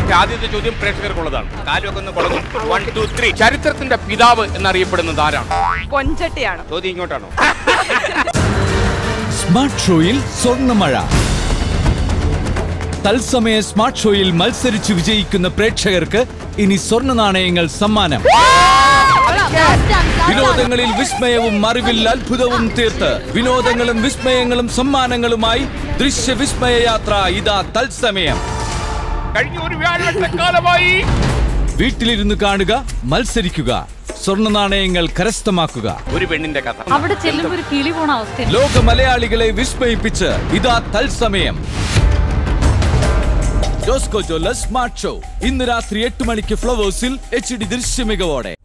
ആദ്യത്തെ ചോദ്യം പ്രേക്ഷകർക്കുള്ളതാണ് കാലുമൊക്കെ ഒന്ന് കുളഞ്ഞു വൺ ടു ത്രീ ചരിത്രത്തിന്റെ പിതാവ് എന്നറിയപ്പെടുന്നത് ആരാണ് കൊഞ്ചട്ടിയാണ് ചോദ്യം ഇങ്ങോട്ടാണോ സ്മാർട്ട് ഷോയിൽ സ്വർണ്ണമഴ തത്സമയ സ്മാർട്ട് ഷോയിൽ മത്സരിച്ച് വിജയിക്കുന്ന പ്രേക്ഷകർക്ക് ഇനി സ്വർണ്ണ നാണയങ്ങൾ സമ്മാനം വിനോദങ്ങളിൽ വിസ്മയവും അറിവിൽ അത്ഭുതവും തീർത്ത് വിനോദങ്ങളും വിസ്മയങ്ങളും സമ്മാനങ്ങളുമായി ദൃശ്യ വിസ്മയ യാത്ര ഇതാ തത്സമയം കഴിഞ്ഞ ഒരു വ്യാഴവട്ടക്കാലമായി വീട്ടിലിരുന്ന് കാണുക മത്സരിക്കുക സ്വർണ്ണ നാണയങ്ങൾ കരസ്ഥമാക്കുക ഒരു പെണ്ണിന്റെ കഥ അവിടെ ചെല്ലുമ്പോ ഒരു കിളി പോണ അവസ്ഥ ലോക മലയാളികളെ വിസ്മയിപ്പിച്ച് ഇതാ തത്സമയം ജോസ്കോ ജോല്ല സ്മാർട്ട് ഷോ ഇന്ന് രാത്രി എട്ട് മണിക്ക് ഫ്ലവേഴ്സിൽ എച്ച് ഡി ദൃശ്യമികവോടെ